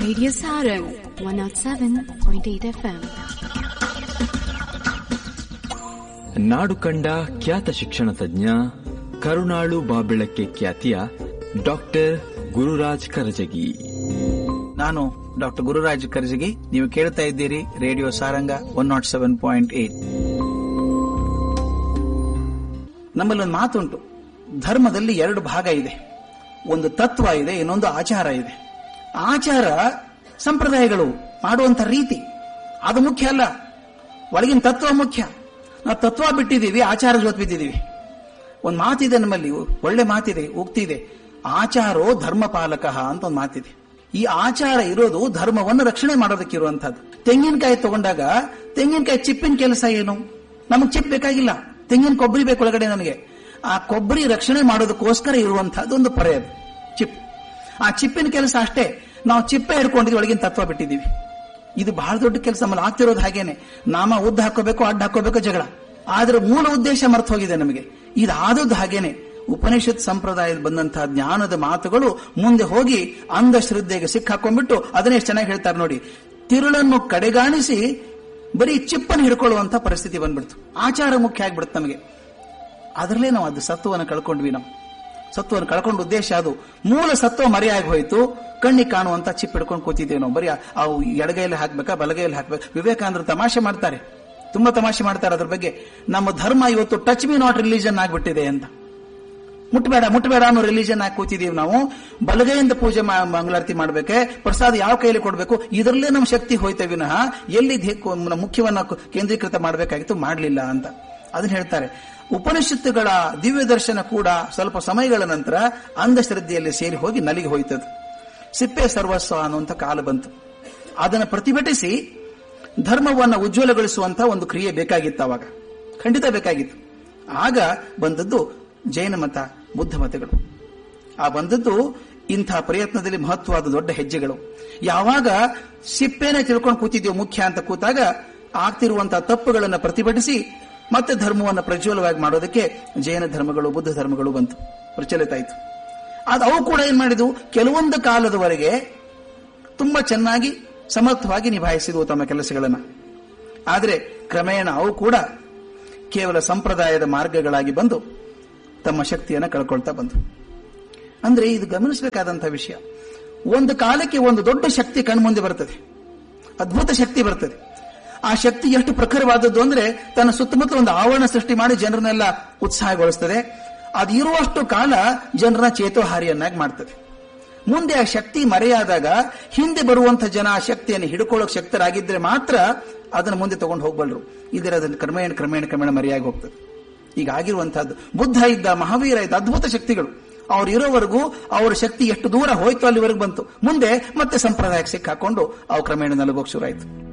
Radio Sarang 107.8 FM. ನಾಡು ಕಂಡ ಖ್ಯಾತ ಶಿಕ್ಷಣ ತಜ್ಞ ಕರುಣಾಳು ಬಾಬೆಳಕ್ಕೆ ಖ್ಯಾತಿಯ ಡಾಕ್ಟರ್ ಗುರುರಾಜ್ ಕರಜಗಿ ನಾನು ಡಾಕ್ಟರ್ ಗುರುರಾಜ್ ಕರ್ಜಗಿ ನೀವು ಕೇಳ್ತಾ ಇದ್ದೀರಿ radio Saranga one nought seven point eight ನಮ್ಮಲ್ಲಿ ಒಂದು ಮಾತುಂಟು ಧರ್ಮದಲ್ಲಿ ಎರಡು ಭಾಗ ಇದೆ ಒಂದು ತತ್ವ ಇದೆ ಇನ್ನೊಂದು ಆಚಾರ ಇದೆ ಆಚಾರ ಸಂಪ್ರದಾಯಗಳು ಮಾಡುವಂತ ರೀತಿ ಅದು ಮುಖ್ಯ ಅಲ್ಲ ಒಳಗಿನ ತತ್ವ ಮುಖ್ಯ ನಾವು ತತ್ವ ಬಿಟ್ಟಿದ್ದೀವಿ ಆಚಾರ ಜೊತೆ ಬಿದ್ದಿದ್ದೀವಿ ಒಂದು ಮಾತಿದೆ ನಮ್ಮಲ್ಲಿ ಒಳ್ಳೆ ಮಾತಿದೆ ಉಕ್ತಿದೆ ಆಚಾರೋ ಧರ್ಮ ಪಾಲಕ ಅಂತ ಒಂದು ಮಾತಿದೆ ಈ ಆಚಾರ ಇರೋದು ಧರ್ಮವನ್ನು ರಕ್ಷಣೆ ಮಾಡೋದಕ್ಕಿರುವಂತಹದ್ದು ತೆಂಗಿನಕಾಯಿ ತಗೊಂಡಾಗ ತೆಂಗಿನಕಾಯಿ ಚಿಪ್ಪಿನ ಕೆಲಸ ಏನು ನಮಗೆ ಚಿಪ್ ಬೇಕಾಗಿಲ್ಲ ತೆಂಗಿನ ಕೊಬ್ಬರಿ ಬೇಕು ಒಳಗಡೆ ನನಗೆ ಆ ಕೊಬ್ಬರಿ ರಕ್ಷಣೆ ಮಾಡೋದಕ್ಕೋಸ್ಕರ ಇರುವಂತಹದ್ದು ಒಂದು ಪರ ಅದು ಚಿಪ್ ಆ ಚಿಪ್ಪಿನ ಕೆಲಸ ಅಷ್ಟೇ ನಾವು ಚಿಪ್ಪೆ ಹಿಡ್ಕೊಂಡಿದ್ವಿ ಒಳಗಿನ ತತ್ವ ಬಿಟ್ಟಿದ್ದೀವಿ ಇದು ಬಹಳ ದೊಡ್ಡ ಕೆಲಸ ನಮ್ಮಲ್ಲಿ ಆಗ್ತಿರೋದು ಹಾಗೇನೆ ನಾಮ ಉದ್ದ ಹಾಕೋಬೇಕು ಅಡ್ಡ ಹಾಕೋಬೇಕು ಜಗಳ ಆದ್ರೆ ಮೂಲ ಉದ್ದೇಶ ಮರ್ತು ಹೋಗಿದೆ ನಮಗೆ ಇದಾದದ್ದು ಹಾಗೇನೆ ಉಪನಿಷತ್ ಸಂಪ್ರದಾಯದ ಬಂದಂತಹ ಜ್ಞಾನದ ಮಾತುಗಳು ಮುಂದೆ ಹೋಗಿ ಅಂಧಶ್ರದ್ಧೆಗೆ ಸಿಕ್ಕಾಕೊಂಡ್ಬಿಟ್ಟು ಅದನ್ನೇ ಎಷ್ಟು ಚೆನ್ನಾಗಿ ಹೇಳ್ತಾರೆ ನೋಡಿ ತಿರುಳನ್ನು ಕಡೆಗಾಣಿಸಿ ಬರೀ ಚಿಪ್ಪನ್ನು ಹಿಡ್ಕೊಳ್ಳುವಂತ ಪರಿಸ್ಥಿತಿ ಬಂದ್ಬಿಡ್ತು ಆಚಾರ ಮುಖ್ಯ ಆಗ್ಬಿಡುತ್ತೆ ನಮಗೆ ಅದರಲ್ಲೇ ನಾವು ಅದು ಸತ್ವವನ್ನು ಕಳ್ಕೊಂಡ್ವಿ ನಾವು ಸತ್ವವನ್ನು ಕಳ್ಕೊಂಡ ಉದ್ದೇಶ ಅದು ಮೂಲ ಸತ್ವ ಮರೆಯಾಗಿ ಹೋಯ್ತು ಕಣ್ಣಿಗೆ ಕಾಣುವಂತ ಚಿಪ್ ಹಿಡ್ಕೊಂಡು ಕೂತಿದ್ದೇವೆ ನಾವು ಬರೀ ಅವು ಎಡಗೈಯಲ್ಲಿ ಹಾಕ್ಬೇಕಾ ಬಲಗೈಯಲ್ಲಿ ಹಾಕ್ಬೇಕು ವಿವೇಕಾನಂದ್ರ ತಮಾಷೆ ಮಾಡ್ತಾರೆ ತುಂಬಾ ತಮಾಷೆ ಮಾಡ್ತಾರೆ ಅದ್ರ ಬಗ್ಗೆ ನಮ್ಮ ಧರ್ಮ ಇವತ್ತು ಟಚ್ ಮಿ ನಾಟ್ ರಿಲಿಜನ್ ಆಗ್ಬಿಟ್ಟಿದೆ ಅಂತ ಮುಟ್ಬೇಡ ಮುಟ್ಬೇಡ ಅನ್ನೋ ರಿಲಿಜನ್ ಆಗಿ ಕೂತಿದೀವಿ ನಾವು ಬಲಗೈಯಿಂದ ಪೂಜೆ ಮಾ- ಮಂಗಳಾರತಿ ಮಾಡ್ಬೇಕೆ ಪ್ರಸಾದ ಯಾವ ಕೈಯಲ್ಲಿ ಕೊಡಬೇಕು ಇದರಲ್ಲೇ ನಮ್ಮ ಶಕ್ತಿ ಹೋಯ್ತೆ ವಿನಃ ಎಲ್ಲಿ ಧೇ- ಕು- ಮುಖ್ಯವನ್ನ ಕು- ಕೇಂದ್ರೀಕೃತ ಮಾಡಬೇಕಾಗಿತ್ತು ಮಾಡಲಿಲ್ಲ ಅಂತ ಅದನ್ನ ಹೇಳ್ತಾರೆ ಉಪನಿಷತ್ತುಗಳ ದಿವ್ಯ ದರ್ಶನ ಕೂಡ ಸ್ವಲ್ಪ ಸಮಯಗಳ ನಂತರ ಅಂಧಶ್ರದ್ಧೆಯಲ್ಲಿ ಸೇರಿ ಹೋಗಿ ನಲಿಗೆ ಹೋಯ್ತದು ಸಿಪ್ಪೆ ಸರ್ವಸ್ವ ಅನ್ನುವಂಥ ಕಾಲ ಬಂತು ಅದನ್ನು ಪ್ರತಿಭಟಿಸಿ ಧರ್ಮವನ್ನು ಉಜ್ವಲಗೊಳಿಸುವಂತ ಒಂದು ಕ್ರಿಯೆ ಬೇಕಾಗಿತ್ತು ಅವಾಗ ಖಂಡಿತ ಬೇಕಾಗಿತ್ತು ಆಗ ಬಂದದ್ದು ಜೈನ ಮತ ಬುದ್ಧ ಮತಗಳು ಆ ಬಂದದ್ದು ಇಂಥ ಪ್ರಯತ್ನದಲ್ಲಿ ಮಹತ್ವವಾದ ದೊಡ್ಡ ಹೆಜ್ಜೆಗಳು ಯಾವಾಗ ಸಿಪ್ಪೆನೆ ತಿಳ್ಕೊಂಡು ಕೂತಿದ್ಯೋ ಮುಖ್ಯ ಅಂತ ಕೂತಾಗ ಆಗ್ತಿರುವಂತಹ ತಪ್ಪುಗಳನ್ನು ಪ್ರತಿಭಟಿಸಿ ಮತ್ತೆ ಧರ್ಮವನ್ನು ಪ್ರಜ್ವಲವಾಗಿ ಮಾಡೋದಕ್ಕೆ ಜೈನ ಧರ್ಮಗಳು ಬುದ್ಧ ಧರ್ಮಗಳು ಬಂತು ಪ್ರಚಲಿತ ಆಯಿತು ಅದು ಅವು ಕೂಡ ಏನ್ ಮಾಡಿದ್ವು ಕೆಲವೊಂದು ಕಾಲದವರೆಗೆ ತುಂಬಾ ಚೆನ್ನಾಗಿ ಸಮರ್ಥವಾಗಿ ನಿಭಾಯಿಸಿದವು ತಮ್ಮ ಕೆಲಸಗಳನ್ನು ಆದರೆ ಕ್ರಮೇಣ ಅವು ಕೂಡ ಕೇವಲ ಸಂಪ್ರದಾಯದ ಮಾರ್ಗಗಳಾಗಿ ಬಂದು ತಮ್ಮ ಶಕ್ತಿಯನ್ನು ಕಳ್ಕೊಳ್ತಾ ಬಂತು ಅಂದ್ರೆ ಇದು ಗಮನಿಸಬೇಕಾದಂತಹ ವಿಷಯ ಒಂದು ಕಾಲಕ್ಕೆ ಒಂದು ದೊಡ್ಡ ಶಕ್ತಿ ಕಣ್ಮುಂದೆ ಬರ್ತದೆ ಅದ್ಭುತ ಶಕ್ತಿ ಬರ್ತದೆ ಆ ಶಕ್ತಿ ಎಷ್ಟು ಪ್ರಖರವಾದದ್ದು ಅಂದ್ರೆ ತನ್ನ ಸುತ್ತಮುತ್ತ ಒಂದು ಆವರಣ ಸೃಷ್ಟಿ ಮಾಡಿ ಜನರನ್ನೆಲ್ಲ ಉತ್ಸಾಹಗೊಳಿಸ್ತದೆ ಅದು ಇರುವಷ್ಟು ಕಾಲ ಜನರನ್ನ ಚೇತೋಹಾರಿಯನ್ನಾಗಿ ಮಾಡ್ತದೆ ಮುಂದೆ ಆ ಶಕ್ತಿ ಮರೆಯಾದಾಗ ಹಿಂದೆ ಬರುವಂತ ಜನ ಆ ಶಕ್ತಿಯನ್ನು ಹಿಡ್ಕೊಳ್ಳೋಕೆ ಶಕ್ತರಾಗಿದ್ರೆ ಮಾತ್ರ ಅದನ್ನು ಮುಂದೆ ತಗೊಂಡು ಹೋಗ್ಬಲ್ರು ಇದ್ರೆ ಅದನ್ನು ಕ್ರಮೇಣ ಕ್ರಮೇಣ ಕ್ರಮೇಣ ಮರೆಯಾಗಿ ಹೋಗ್ತದೆ ಈಗ ಆಗಿರುವಂತಹದ್ದು ಬುದ್ಧ ಇದ್ದ ಮಹಾವೀರ ಇದ್ದ ಅದ್ಭುತ ಶಕ್ತಿಗಳು ಅವ್ರು ಇರೋವರೆಗೂ ಅವರ ಶಕ್ತಿ ಎಷ್ಟು ದೂರ ಹೋಯ್ತು ಅಲ್ಲಿವರೆಗೂ ಬಂತು ಮುಂದೆ ಮತ್ತೆ ಸಂಪ್ರದಾಯಕ್ಕೆ ಸಿಕ್ಕಾಕೊಂಡು ಅವು ಕ್ರಮೇಣ ನಲಗೋಕ್ ಶುರು ಆಯ್ತು